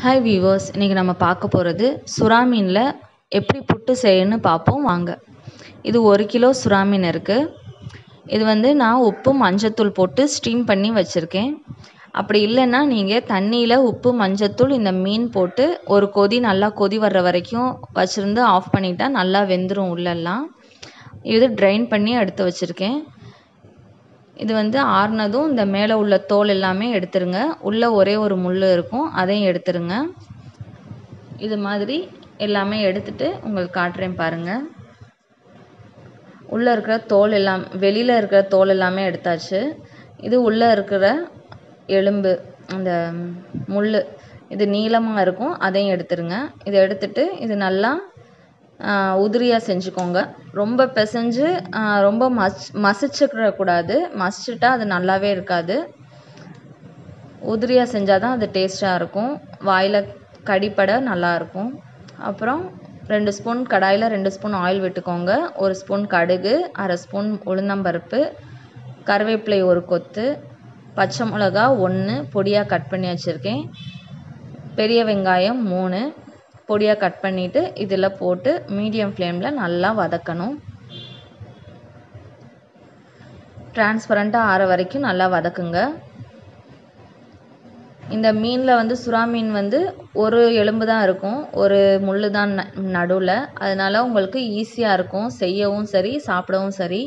hi viewers இன்றைக்கி நம்ம பார்க்க போகிறது சுறா மீனில் எப்படி புட்டு செய்யணும்னு பார்ப்போம் வாங்க இது ஒரு கிலோ சுறா மீன் இருக்குது இது வந்து நான் உப்பு மஞ்சத்தூள் போட்டு ஸ்டீம் பண்ணி வச்சுருக்கேன் அப்படி இல்லைன்னா நீங்கள் தண்ணியில் உப்பு மஞ்சத்தூள் இந்த மீன் போட்டு ஒரு கொதி நல்லா கொதி வர்ற வரைக்கும் வச்சுருந்து ஆஃப் பண்ணிட்டா நல்லா வெந்துடும் உள்ளெல்லாம் இது ட்ரைன் பண்ணி எடுத்து வச்சுருக்கேன் இது வந்து ஆறுனதும் இந்த மேலே உள்ள தோல் எல்லாமே எடுத்துருங்க உள்ளே ஒரே ஒரு முள் இருக்கும் அதையும் எடுத்துருங்க இது மாதிரி எல்லாமே எடுத்துட்டு உங்களுக்கு காட்டுறேன் பாருங்கள் உள்ளே இருக்கிற தோல் எல்லாம் வெளியில் இருக்கிற தோல் எல்லாமே எடுத்தாச்சு இது உள்ளே இருக்கிற எலும்பு அந்த முள் இது நீளமாக இருக்கும் அதையும் எடுத்துருங்க இதை எடுத்துட்டு இது நல்லா உதிரியாக செஞ்சுக்கோங்க ரொம்ப பிசைஞ்சு ரொம்ப மஸ் மசிச்சுக்கிற கூடாது மசிச்சுட்டா அது நல்லாவே இருக்காது உதிரியாக செஞ்சால் தான் அது டேஸ்ட்டாக இருக்கும் வாயில் கடிப்பட நல்லாயிருக்கும் அப்புறம் ரெண்டு ஸ்பூன் கடாயில் ரெண்டு ஸ்பூன் ஆயில் விட்டுக்கோங்க ஒரு ஸ்பூன் கடுகு அரை ஸ்பூன் உளுந்தம்பருப்பு கருவேப்பிலை ஒரு கொத்து பச்சை மிளகா ஒன்று பொடியாக கட் பண்ணி வச்சுருக்கேன் பெரிய வெங்காயம் மூணு பொடியாக கட் பண்ணிவிட்டு இதில் போட்டு மீடியம் ஃப்ளேமில் நல்லா வதக்கணும் டிரான்ஸ்பரண்ட்டாக ஆற வரைக்கும் நல்லா வதக்குங்க இந்த மீனில் வந்து சுறா மீன் வந்து ஒரு எலும்பு தான் இருக்கும் ஒரு முள் தான் நடுவில் அதனால் உங்களுக்கு ஈஸியாக இருக்கும் செய்யவும் சரி சாப்பிடவும் சரி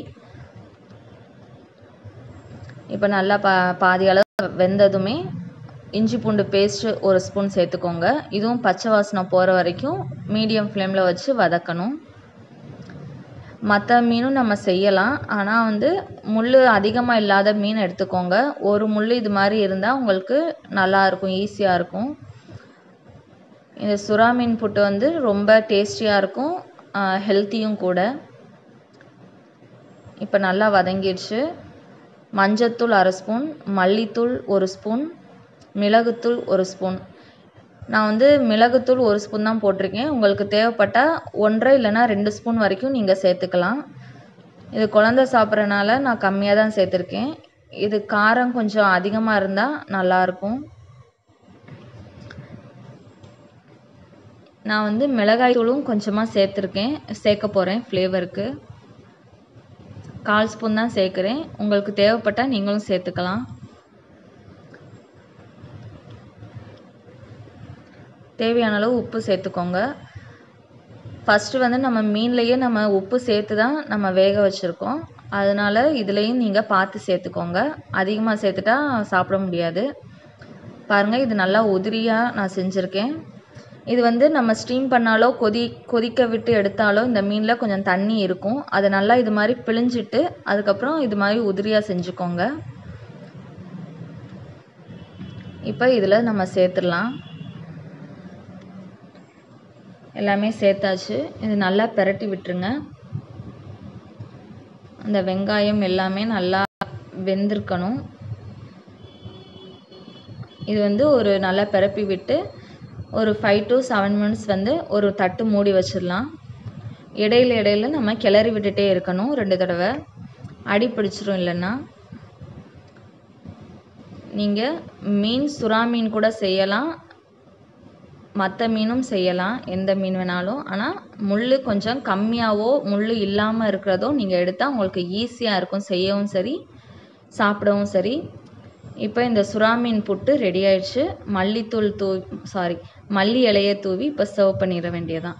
இப்போ நல்லா பா பாதி அளவு வெந்ததுமே இஞ்சி பூண்டு பேஸ்ட்டு ஒரு ஸ்பூன் சேர்த்துக்கோங்க இதுவும் பச்சை வாசனை போகிற வரைக்கும் மீடியம் ஃப்ளேமில் வச்சு வதக்கணும் மற்ற மீனும் நம்ம செய்யலாம் ஆனால் வந்து முள் அதிகமாக இல்லாத மீன் எடுத்துக்கோங்க ஒரு முள் இது மாதிரி இருந்தால் உங்களுக்கு நல்லாயிருக்கும் ஈஸியாக இருக்கும் இந்த சுறா மீன் புட்டு வந்து ரொம்ப டேஸ்டியாக இருக்கும் ஹெல்த்தியும் கூட இப்போ நல்லா வதங்கிடுச்சு மஞ்சத்தூள் அரை ஸ்பூன் மல்லித்தூள் ஒரு ஸ்பூன் மிளகுத்தூள் ஒரு ஸ்பூன் நான் வந்து மிளகுத்தூள் ஒரு ஸ்பூன் தான் போட்டிருக்கேன் உங்களுக்கு தேவைப்பட்டால் ஒன்றரை இல்லைனா ரெண்டு ஸ்பூன் வரைக்கும் நீங்கள் சேர்த்துக்கலாம் இது குழந்த சாப்பிட்றனால நான் கம்மியாக தான் சேர்த்துருக்கேன் இது காரம் கொஞ்சம் அதிகமாக இருந்தால் நல்லாயிருக்கும் நான் வந்து மிளகாய் தூளும் கொஞ்சமாக சேர்த்துருக்கேன் சேர்க்க போகிறேன் ஃப்ளேவருக்கு கால் ஸ்பூன் தான் சேர்க்குறேன் உங்களுக்கு தேவைப்பட்டால் நீங்களும் சேர்த்துக்கலாம் தேவையான அளவு உப்பு சேர்த்துக்கோங்க ஃபஸ்ட்டு வந்து நம்ம மீன்லேயே நம்ம உப்பு சேர்த்து தான் நம்ம வேக வச்சுருக்கோம் அதனால் இதுலேயும் நீங்கள் பார்த்து சேர்த்துக்கோங்க அதிகமாக சேர்த்துட்டா சாப்பிட முடியாது பாருங்கள் இது நல்லா உதிரியாக நான் செஞ்சுருக்கேன் இது வந்து நம்ம ஸ்டீம் பண்ணாலோ கொதி கொதிக்க விட்டு எடுத்தாலோ இந்த மீனில் கொஞ்சம் தண்ணி இருக்கும் அதை நல்லா இது மாதிரி பிழிஞ்சிட்டு அதுக்கப்புறம் இது மாதிரி உதிரியாக செஞ்சுக்கோங்க இப்போ இதில் நம்ம சேர்த்துடலாம் எல்லாமே சேர்த்தாச்சு இது நல்லா பெரட்டி விட்டுருங்க அந்த வெங்காயம் எல்லாமே நல்லா வெந்திருக்கணும் இது வந்து ஒரு நல்லா பெரப்பி விட்டு ஒரு ஃபைவ் டு செவன் மினிட்ஸ் வந்து ஒரு தட்டு மூடி வச்சிடலாம் இடையில இடையில நம்ம கிளறி விட்டுட்டே இருக்கணும் ரெண்டு தடவை அடி பிடிச்சிரும் இல்லைன்னா நீங்கள் மீன் சுறா மீன் கூட செய்யலாம் மற்ற மீனும் செய்யலாம் எந்த மீன் வேணாலும் ஆனால் முள் கொஞ்சம் கம்மியாகவோ முள் இல்லாமல் இருக்கிறதோ நீங்கள் எடுத்தால் உங்களுக்கு ஈஸியாக இருக்கும் செய்யவும் சரி சாப்பிடவும் சரி இப்போ இந்த சுறா மீன் புட்டு ரெடி ஆயிடுச்சு மல்லித்தூள் தூ சாரி மல்லி இலையை தூவி இப்போ சர்வ் பண்ணிட வேண்டியதான்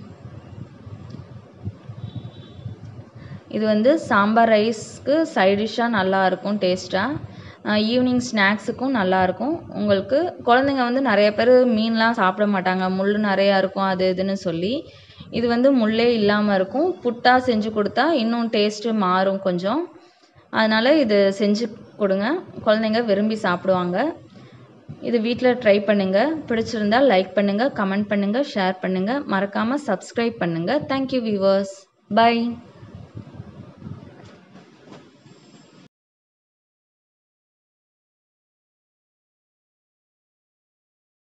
இது வந்து சாம்பார் ரைஸ்க்கு சைட் டிஷ்ஷாக நல்லாயிருக்கும் டேஸ்ட்டாக ஈவினிங் ஸ்நாக்ஸுக்கும் நல்லாயிருக்கும் உங்களுக்கு குழந்தைங்க வந்து நிறைய பேர் மீன்லாம் சாப்பிட மாட்டாங்க முள் நிறையா இருக்கும் அது இதுன்னு சொல்லி இது வந்து முள்ளே இல்லாமல் இருக்கும் புட்டாக செஞ்சு கொடுத்தா இன்னும் டேஸ்ட்டு மாறும் கொஞ்சம் அதனால் இது செஞ்சு கொடுங்க குழந்தைங்க விரும்பி சாப்பிடுவாங்க இது வீட்டில் ட்ரை பண்ணுங்கள் பிடிச்சிருந்தால் லைக் பண்ணுங்கள் கமெண்ட் பண்ணுங்கள் ஷேர் பண்ணுங்கள் மறக்காமல் சப்ஸ்கிரைப் பண்ணுங்கள் தேங்க்யூ வியூவர்ஸ் பை